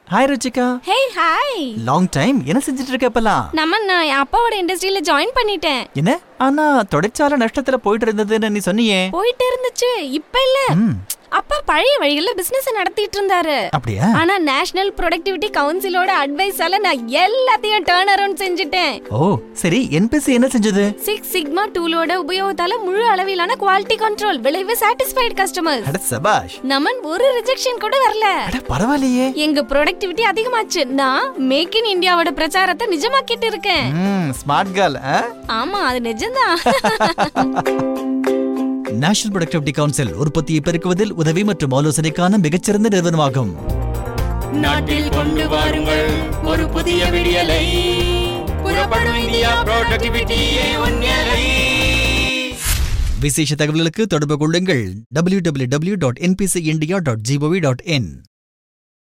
hi Ruchika hey hi long time என்ன செஞ்சுட்டு இருக்க இப்பலாம் நம்ம நான் என் அப்பாவோட இண்டஸ்ட்ரியில ஜாயின் பண்ணிட்டேன் என்ன ஆனா தொழிற்சாலை நஷ்டத்துல போயிட்டு இருந்ததுன்னு நீ சொன்னியே போயிட்டு இருந்துச்சு இப்ப இல்ல ம், அப்பா பழைய வழிகள்ல பிசினஸ் நடத்திட்டு இருந்தாரு அப்படியா ஆனா நேஷனல் ப்ரொடக்டிவிட்டி கவுன்சிலோட அட்வைஸால நான் எல்லாத்தையும் டர்ன் அரவுண்ட் செஞ்சுட்டேன் ஓ சரி என்பிசி என்ன செஞ்சது சிக்ஸ் சிக்மா டூலோட உபயோகத்தால முழு அளவிலான குவாலிட்டி கண்ட்ரோல் விளைவு சாட்டிஸ்ஃபைடு கஸ்டமர்ஸ் அட சபாஷ் நமன் ஒரு ரிஜெக்ஷன் கூட வரல அட பரவாயில்லையே எங்க ப்ரொடக்டிவிட்டி அதிகமாச்சு நான் மேக் இன் இந்தியாவோட பிரச்சாரத்தை நிஜமாக்கிட்டு இருக்கேன் ம் ஸ்மார்ட் கேர்ள் ஆமா அது நிஜம்தான் நேஷனல் ப்ரொடக்டிவிட்டி கவுன்சில் உற்பத்தியை பெருக்குவதில் உதவி மற்றும் ஆலோசனைக்கான மிகச்சிறந்த நிறுவனமாகும் நாட்டில் கொண்டு வாருங்கள் ஒரு புதிய விடியலை புறப்படும் இந்தியா ப்ரொடக்டிவிட்டியே உன்னலை விசேஷ தகவல்களுக்கு தொடர்பு கொள்ளுங்கள் www.npcindia.gov.in